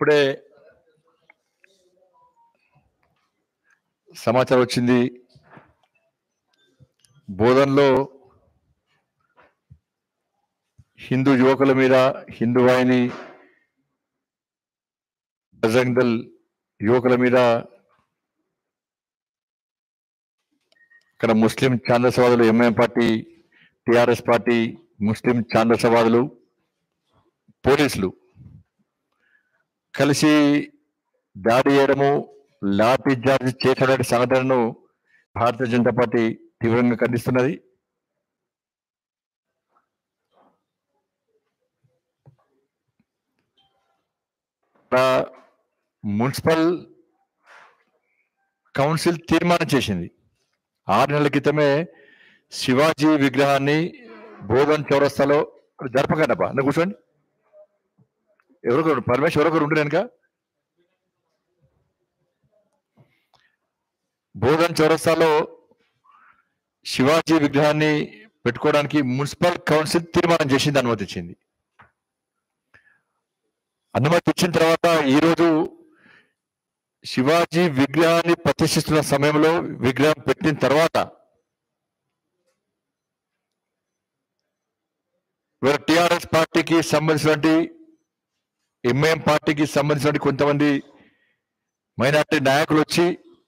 ఇప్పుడే సమాచారం వచ్చింది బోధన్లో హిందూ యువకుల మీద హిందూ వాహిని బజరంగ్ దళ్ యువకుల మీద ఇక్కడ ముస్లిం ఛాందసవాదులు ఎంఐఎం పార్టీ టిఆర్ఎస్ పార్టీ ముస్లిం ఛాందసవాదులు పోలీసులు కలిసి దాడి చేయడము లాఠీ చార్జ్ చేసినటువంటి సంఘటనను భారతీయ జనతా పార్టీ తీవ్రంగా ఖండిస్తున్నది ఆ, మున్సిపల్ కౌన్సిల్ తీర్మానం చేసింది ఆరు నెలల క్రితమే శివాజీ విగ్రహాన్ని బోధన్ చౌరస్తాలో జరపకండప్ప నువ్వు కూర్చోండి ఎవరొకరు పరమేశ్వర్ ఎవరొకరు ఉండు వెనుక బోధన్ చౌరస్తాలో శివాజీ విగ్రహాన్ని పెట్టుకోవడానికి మున్సిపల్ కౌన్సిల్ తీర్మానం చేసింది అనుమతి ఇచ్చింది అనుమతి ఇచ్చిన తర్వాత ఈరోజు శివాజీ విగ్రహాన్ని ప్రతిష్ఠిస్తున్న సమయంలో విగ్రహం పెట్టిన తర్వాత ఇవాళ టిఆర్ఎస్ పార్టీకి సంబంధించినటువంటి ఎంఐఎం పార్టీకి సంబంధించినటువంటి కొంతమంది మైనార్టీ నాయకులు వచ్చి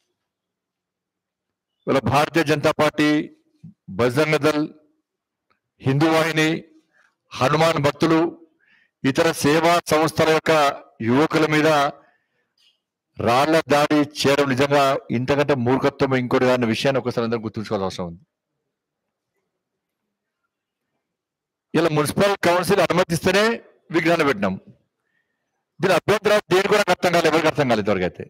ఇవాళ భారతీయ జనతా పార్టీ బజరంగ దళ్ హిందూ వాహిని హనుమాన్ భక్తులు ఇతర సేవా సంస్థల యొక్క యువకుల మీద రాళ్ల దాడి చేయడం నిజంగా ఇంతకంటే మూర్ఖత్వం ఇంకోటి అన్న విషయాన్ని ఒకసారి అందరూ గుర్తుంచుకోవాల్సిన అవసరం ఉంది ఇలా మున్సిపల్ కౌన్సిల్ అనుమతిస్తేనే విగ్రహాన్ని పెట్టినాం దీని అభ్యంతరాలు దేని కూడా అర్థం కాలేదు ఎవరికి అర్థం కాలేదు ఇంతవరకైతే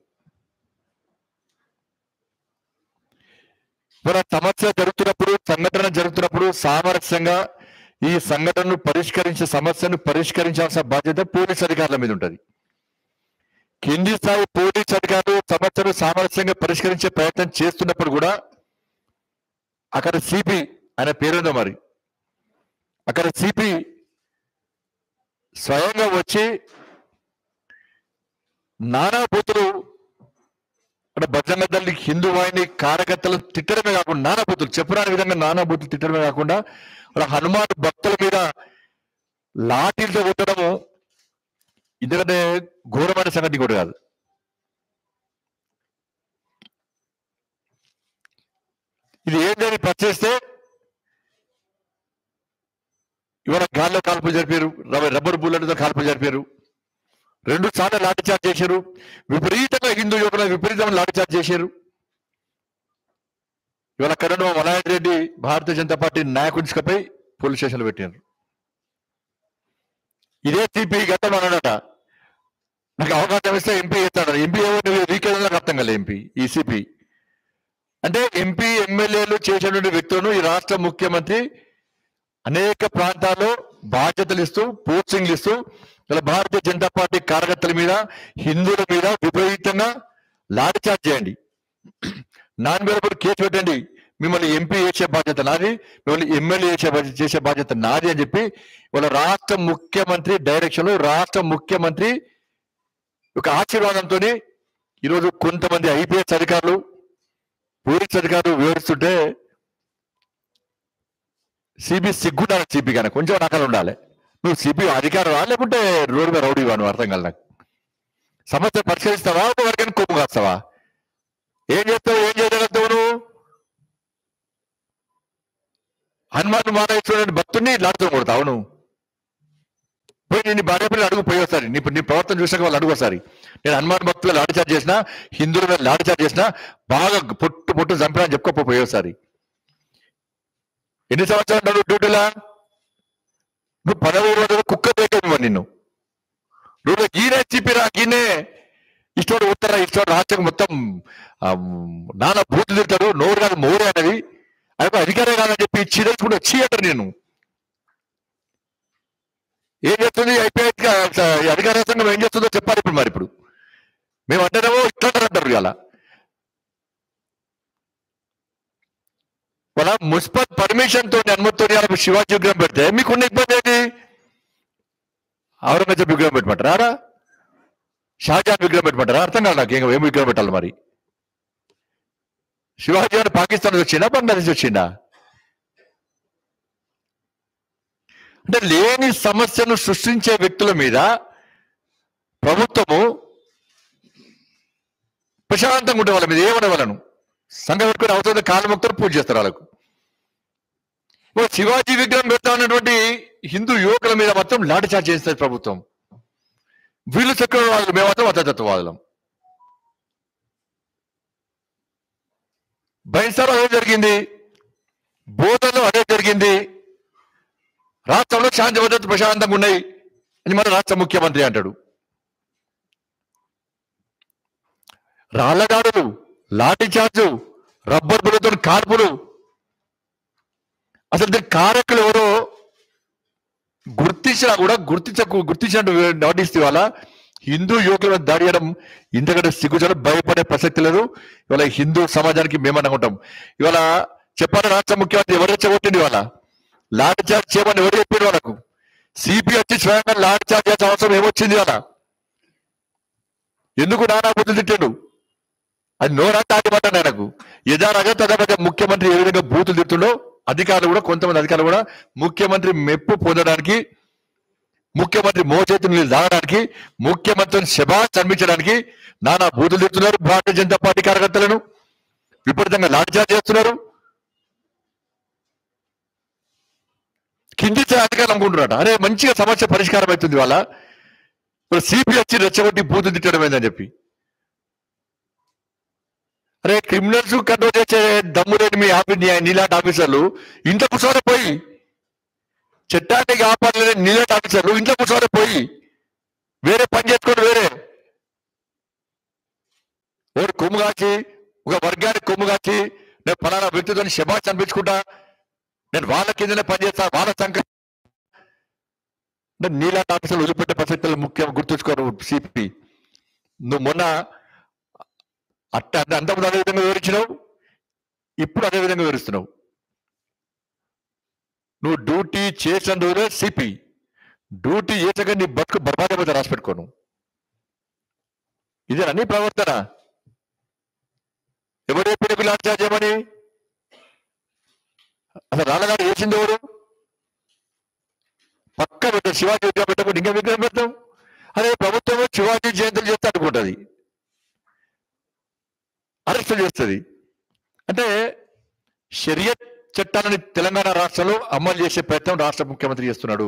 మరి ఆ సమస్య జరుగుతున్నప్పుడు సంఘటన జరుగుతున్నప్పుడు సామరస్యంగా ఈ సంఘటనను పరిష్కరించే సమస్యను పరిష్కరించాల్సిన బాధ్యత పోలీస్ అధికారుల మీద ఉంటుంది కింది స్థాయి పోలీస్ అధికారులు సమస్యను సామరస్యంగా పరిష్కరించే ప్రయత్నం చేస్తున్నప్పుడు కూడా అక్కడ సిపి ఆయన పేరుందో మరి అక్కడ సిపి స్వయంగా వచ్చి నానా బూతులు అక్కడ బజరంగ దళి హిందూ వాహిని కార్యకర్తలు తిట్టడమే కాకుండా నానా బూతులు చెప్పరాని విధంగా నానా బూతులు తిట్టడమే కాకుండా అక్కడ హనుమాన్ భక్తుల మీద లాఠీలతో కొట్టడము ఎందుకంటే ఘోరమైన సంగతి కూడా కాదు ఇది ఏంటని ప్రశ్నిస్తే ఇవాళ గాల్లో కాల్పులు జరిపారు రబ్బ- రబ్బర్ బుల్లెట్తో కాల్పులు జరిపారు రెండు సార్లు లాఠీ చార్జ్ చేశారు విపరీతంగా హిందూ యువకుల విపరీతంగా లాఠీ చార్జ్ చేశారు ఇవాళ కరణ్ మలాయన్ రెడ్డి భారతీయ జనతా పార్టీ నాయకుడిపై పోలీస్ స్టేషన్లో పెట్టారు ఇదే సిపి గతం అన్నాడట నాకు అవకాశం ఇస్తే ఎంపీ చేస్తాడు ఎంపీ ఎవరు వీకేందుకు అర్థం కాలే ఎంపీ ఈ సిపి అంటే ఎంపీ ఎమ్మెల్యేలు చేసినటువంటి వ్యక్తులను ఈ రాష్ట్ర ముఖ్యమంత్రి అనేక ప్రాంతాల్లో బాధ్యతలు ఇస్తూ పోస్టింగ్లు ఇస్తూ ఇలా భారతీయ జనతా పార్టీ కార్యకర్తల మీద హిందువుల మీద విపరీతంగా లాఠీ చార్జ్ చేయండి నాన్ వేరబుల్ కేసు పెట్టండి మిమ్మల్ని ఎంపీ చేసే బాధ్యత నాది మిమ్మల్ని ఎమ్మెల్యే చేసే బాధ్యత చేసే బాధ్యత నాది అని చెప్పి వాళ్ళ రాష్ట్ర ముఖ్యమంత్రి డైరెక్షన్ లో రాష్ట్ర ముఖ్యమంత్రి ఒక ఆశీర్వాదంతో ఈరోజు కొంతమంది ఐపీఎస్ అధికారులు పోలీస్ అధికారులు వివరిస్తుంటే సిబి సిగ్గుండాలి సిపి కానీ కొంచెం నకలు ఉండాలి నువ్వు సిపి అధికారం లేకుంటే రోడ్డు మీద రౌడీ నువ్వు అర్థం కాదు నాకు సమస్య పరిష్కరిస్తావా ఎవరికైనా కొమ్ము కాస్తావా ఏం చేస్తావు ఏం చేయగలుగుతావు నువ్వు హనుమాన్ మానేశ్వరుడు భక్తుడిని లాడుతూ కొడతావు నువ్వు పోయి నేను నీ భార్య పిల్లలు అడుగు పోయి ఒకసారి నీ నీ ప్రవర్తన చూసాక వాళ్ళు అడుగు ఒకసారి నేను హనుమాన్ భక్తులు లాఠీ చార్జ్ చేసిన హిందువుల మీద లాఠీ చార్జ్ చేసిన బాగా పొట్టు పొట్టు చంపినా అని చెప్పుకోపో పోయి ఒకసారి ఎన్ని సంవత్సరాలు ఉన్నాడు డ్యూటీలా నువ్వు పదవి రోజులు కుక్క పెట్టేది నిన్ను నువ్వు గీనే చిప్పిరా గీనే ఇష్టోడు ఉత్తర ఇష్టోడు రాష్ట్రం మొత్తం ఆ, నాన్న బూతులు తింటాడు నోరు కాదు మోరే అనేది అది ఒక అధికారే కాదని చెప్పి చీరేసుకుంటూ వచ్చి అంటారు నేను ఏం చేస్తుంది ఐపీఎస్ అధికార సంఘం ఏం చేస్తుందో చెప్పాలి ఇప్పుడు మరి ఇప్పుడు మేము అంటేనేమో ఇట్లా అంటారు ఇలా వాళ్ళ మున్సిపల్ పర్మిషన్ తోని అనుమతితో ఇవాళ శివాజీ విగ్రహం పెడితే మీకున్న ఇబ్బంది ఏంటి ఔరంగజేబ్ విగ్రహం పెట్టమంటారా షాజహాన్ విగ్రహం పెట్టమంటారా అర్థం కాదు నాకు ఏం ఏం విగ్రహం పెట్టాలి మరి శివాజీ అని పాకిస్తాన్ నుంచి వచ్చిందా బంగ్లాదేశ్ వచ్చిందా అంటే లేని సమస్యను సృష్టించే వ్యక్తుల మీద ప్రభుత్వము ప్రశాంతంగా ఉండే వాళ్ళ మీద ఏమనే వాళ్ళను సంఘం పెట్టుకుని అవసరం కాలు మొక్కలు పూజ చేస్తారు వాళ్ళకు ఇప్పుడు శివాజీ విగ్రహం పెడతా ఉన్నటువంటి హిందూ యువకుల మీద మాత్రం లాఠీ చార్జ్ చేస్తుంది ప్రభుత్వం వీళ్ళు చక్రవాదులు మేము మాత్రం మతతత్వవాదులం బైన్సాలో అదే జరిగింది బోధనలో అదే జరిగింది రాష్ట్రంలో శాంతి భద్రత ప్రశాంతంగా ఉన్నాయి అని మన రాష్ట్ర ముఖ్యమంత్రి అంటాడు రాళ్లదాడులు లాఠీ చార్జు రబ్బర్ బుల్లతో కార్పులు అసలు దీని కారకులు ఎవరో గుర్తించినా కూడా గుర్తించకు గుర్తించినట్టు నోటీస్తే ఇవాళ హిందూ యువకుల మీద దాడి చేయడం ఇంతకంటే సిగ్గుచలు భయపడే ప్రసక్తి లేదు ఇవాళ హిందూ సమాజానికి మేమన్నా ఉంటాం ఇవాళ చెప్పాలి రాష్ట్ర ముఖ్యమంత్రి ఎవరు రెచ్చగొట్టింది ఇవాళ లాఠీ చార్జ్ చేయమని ఎవరు చెప్పారు వాళ్ళకు సిపి వచ్చి స్వయంగా లాఠీ చార్జ్ చేసే అవసరం ఏమొచ్చింది ఇవాళ ఎందుకు నానా బుద్ధులు తిట్టాడు అది నోరా తాటిపడ్డాడు ఆయనకు యథారగా తదపద ముఖ్యమంత్రి ఏ విధంగా బూతులు తిడుతుండో అధికారులు కూడా కొంతమంది అధికారులు కూడా ముఖ్యమంత్రి మెప్పు పొందడానికి ముఖ్యమంత్రి మోచేతులు దాగడానికి ముఖ్యమంత్రిని శబాష్ అనిపించడానికి నానా బూతులు తిడుతున్నారు భారతీయ జనతా పార్టీ కార్యకర్తలను విపరీతంగా లాఠీచార్జ్ చేస్తున్నారు కింది స్థాయి అధికారులు అనుకుంటున్నారట అరే మంచిగా సమస్య పరిష్కారం అవుతుంది వాళ్ళ ఇప్పుడు సిపి వచ్చి రెచ్చగొట్టి బూతులు తిట్టడం ఏందని చెప్పి అరే క్రిమినల్స్ కంట్రోల్ చేసే దమ్ము లేని మీ ఆఫీస్ నీలాంటి ఆఫీసర్లు ఇంట్లో కూర్చోని పోయి చట్టాన్ని కాపాడలేని నీలాంటి ఆఫీసర్లు ఇంట్లో కూర్చోని పోయి వేరే పని చేసుకోండి వేరే ఒకటి కొమ్ము కాచి ఒక వర్గానికి కొమ్ము కాచి నేను ఫలానా వ్యక్తితో శబాష్ అనిపించుకుంటా నేను వాళ్ళ కిందనే పనిచేస్తా వాళ్ళ సంఖ్య అంటే నీలాంటి ఆఫీసర్లు వదిలిపెట్టే పరిస్థితులు ముఖ్యం గుర్తుంచుకోరు సిపి నువ్వు మొన్న అట్ట అంటే అంతకుముందు అదే విధంగా వివరించినావు ఇప్పుడు అదే విధంగా వివరిస్తున్నావు నువ్వు డ్యూటీ చేసిన రోజే సిపి డ్యూటీ చేసాక నీ బతుకు బర్బాదమైతే రాసి పెట్టుకోను ఇదే నీ ప్రవర్తన ఎవరు చెప్పిన లాంచ్ చార్జ్ చేయమని అసలు రాళ్ళగారు చేసింది ఎవరు పక్క పెట్టారు శివాజీ విగ్రహం పెట్టకుండా ఇంకా విగ్రహం పెడతాం అదే ప్రభుత్వం శివాజీ జయంతులు చేస్తే అనుకుంటుంది అరెస్ట్ చేస్తుంది అంటే షరియత్ చట్టాలని తెలంగాణ రాష్ట్రంలో అమలు చేసే ప్రయత్నం రాష్ట్ర ముఖ్యమంత్రి చేస్తున్నాడు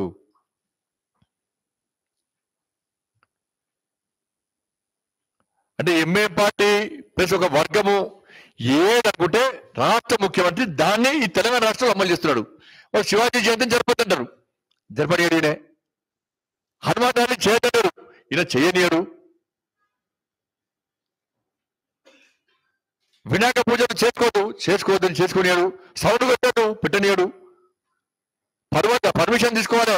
అంటే ఎంఏ పార్టీ ప్లస్ ఒక వర్గము ఏదనుకుంటే రాష్ట్ర ముఖ్యమంత్రి దాన్ని ఈ తెలంగాణ రాష్ట్రంలో అమలు చేస్తున్నాడు వాళ్ళు శివాజీ జయంతిని జరపదంటారు జరపనీయడే హనుమాన్ దాన్ని చేయదంటారు ఈయన చేయనీయడు వినాయక పూజలు చేసుకోదు చేసుకోవద్దని చేసుకునేడు సౌండ్ పెట్టాడు పెట్టనీయడు పర్వత పర్మిషన్ తీసుకోవాలి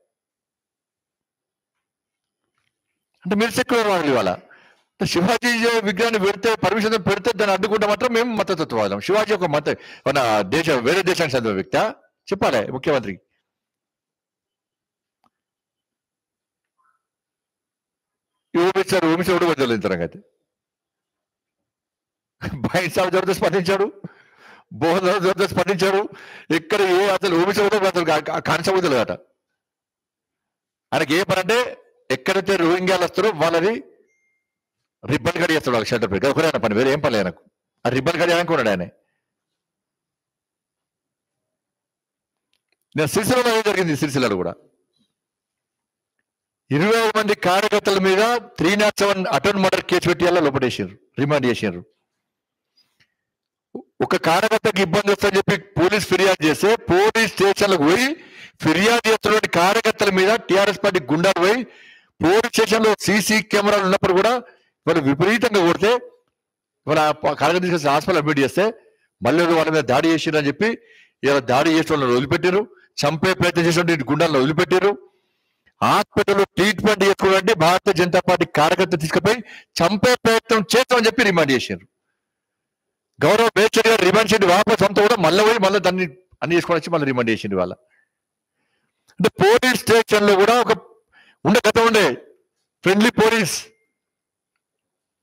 అంటే మీరు సెక్యులర్ వాళ్ళు ఇవాళ అంటే శివాజీ విగ్రహాన్ని పెడితే పర్మిషన్ పెడితే దాన్ని అడ్డుకుంటే మాత్రం మేము మతతత్వవాదం శివాజీ ఒక మత మన దేశ వేరే దేశానికి చెందిన వ్యక్తి చెప్పాలి ముఖ్యమంత్రి ఊపించారు ఊపించారు కూడా వదిలేదు తరంగతి బైన్సాబ్ జరుగుతూ స్పందించాడు బోధన జరుగుతూ స్పందించాడు ఎక్కడ ఏ అసలు ఊపించకూడదు అసలు కాన్సెప్ట్ తెలియదట ఆయనకి ఏ పని అంటే ఎక్కడైతే రోహింగ్యాలు వస్తారో వాళ్ళని రిబ్బన్ కడి చేస్తాడు వాళ్ళకి షెల్టర్ పెట్టి ఒకరే ఆయన పని వేరే ఏం పని ఆయనకు ఆ రిబ్బన్ కడి అనుకున్నాడు ఆయన నేను సిరిసిలలో ఏం జరిగింది సిరిసిలలో కూడా ఇరవై ఐదు మంది కార్యకర్తల మీద three not seven attempt murder case పెట్టి అలా లోపడేసారు రిమాండ్ చేసారు ఒక కార్యకర్తకి ఇబ్బంది వస్తుందని చెప్పి పోలీస్ ఫిర్యాదు చేస్తే పోలీస్ స్టేషన్లకు పోయి ఫిర్యాదు చేస్తున్న కార్యకర్తల మీద టిఆర్ఎస్ పార్టీ గుండాలు పోయి పోలీస్ స్టేషన్ లో సీసీ కెమెరాలు ఉన్నప్పుడు కూడా వాళ్ళు విపరీతంగా కొడితే వాళ్ళ కార్యకర్త తీసుకొచ్చి హాస్పిటల్ అడ్మిట్ చేస్తే మళ్ళీ వాళ్ళ మీద దాడి చేసిరని చెప్పి ఇలా దాడి చేసిన వాళ్ళని వదిలిపెట్టారు చంపే ప్రయత్నం చేసిన గుండాలను వదిలిపెట్టారు హాస్పిటల్లో ట్రీట్మెంట్ చేసుకోవాలంటే భారతీయ జనతా పార్టీ కార్యకర్త తీసుకుపోయి చంపే ప్రయత్నం చేస్తామని చెప్పి రిమాండ్ చేశారు గౌరవ మేచర్ గారు రిమాండ్ చేయండి వాపస్ అంతా కూడా మళ్ళీ పోయి మళ్ళీ దాన్ని అన్ని చేసుకొని వచ్చి మళ్ళీ రిమాండ్ చేసింది వాళ్ళ అంటే పోలీస్ స్టేషన్ లో కూడా ఒక ఉండే గత ఉండే ఫ్రెండ్లీ పోలీస్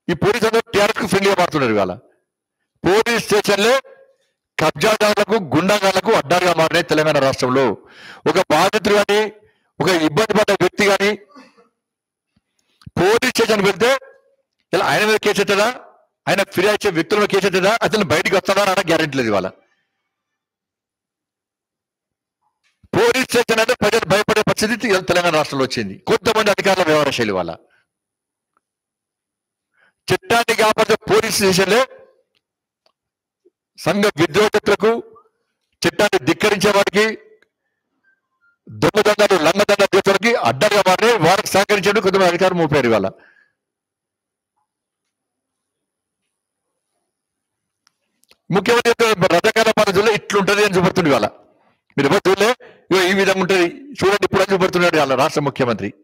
ఈ పోలీసు అందరూ టీఆర్ఎస్ కు ఫ్రెండ్లీగా మారుతున్నారు ఇవాళ పోలీస్ స్టేషన్లే కబ్జాదారులకు గుండాగాళ్లకు అడ్డారుగా మారినాయి తెలంగాణ రాష్ట్రంలో ఒక బాధితుడు కానీ ఒక ఇబ్బంది పడ్డ వ్యక్తి కానీ పోలీస్ స్టేషన్ వెళ్తే ఇలా ఆయన మీద కేసు ఎత్తదా ఆయన ఫిర్యాదు ఇచ్చే వ్యక్తుల మీద కేసు ఎత్తదా అతను బయటికి వస్తాడా అన్న గ్యారెంటీ లేదు ఇవాళ పోలీస్ స్టేషన్ అంటే ప్రజలు భయపడే పరిస్థితి ఇవాళ తెలంగాణ రాష్ట్రంలో వచ్చింది కొంతమంది అధికారుల వ్యవహార శైలి వల్ల చట్టాన్ని కాపాడే పోలీస్ స్టేషన్లే సంఘ విద్రోహకులకు చట్టాన్ని ధిక్కరించే వారికి దొంగదండాలు లంగదండ చేతులకి అడ్డగా మారి వారికి సహకరించడం కొంతమంది అధికారం మోపారు ఇవాళ ముఖ్యమంత్రి యొక్క రథకాల పరిధిలో ఇట్లుంటది అని చూపడుతుంది ఇవాళ మీరు ఎవరు చూడలే ఇగో ఈ విధంగా ఉంటది చూడండి ఇప్పుడు అని చూపడుతున్నాడు ఇవాళ రాష్ట్ర ముఖ్యమంత్రి